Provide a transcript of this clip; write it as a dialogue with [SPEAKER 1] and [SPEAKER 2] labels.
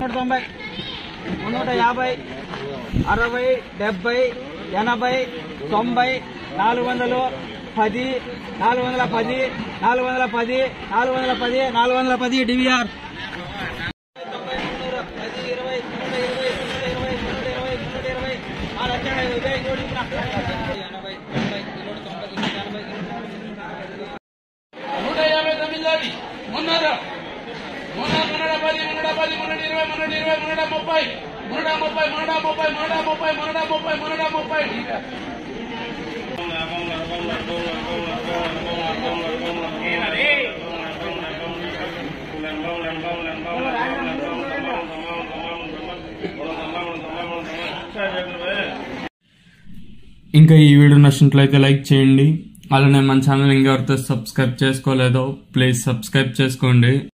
[SPEAKER 1] నూట తొంభై మున్నూట యాభై అరవై డెబ్బై ఎనభై తొంభై నాలుగు వందలు పది నాలుగు వందల పది నాలుగు వందల పది నాలుగు వందల పది నాలుగు వందల పది డివిఆర్ తొంభై మున్నూరు పది ఇరవై నూట ఇరవై నూట ఇరవై నూట ఇరవై నూట ఇరవై ఆ లక్ష ఇరవై కోటి ఎనభై తొంభై నూట తొంభై నూట ఎనభై
[SPEAKER 2] నూట యాభై తొమ్మిది మున్నర మున్నర మున్నర పది మున్నర పది మున్నర ఇరవై మున్నర ఇరవై మున్నర ముప్పై మున్నర ముప్పై మున్నర ముప్పై మున్నర ముప్పై మున్నర ముప్పై మున్నర ముప్పై
[SPEAKER 3] ఇంకా ఈ వీడియో నచ్చినట్లయితే లైక్ చేయండి అలానే మన ఛానల్ ఇంకెవరితో సబ్స్క్రైబ్ చేసుకోలేదో ప్లీజ్ సబ్స్క్రైబ్ చేసుకోండి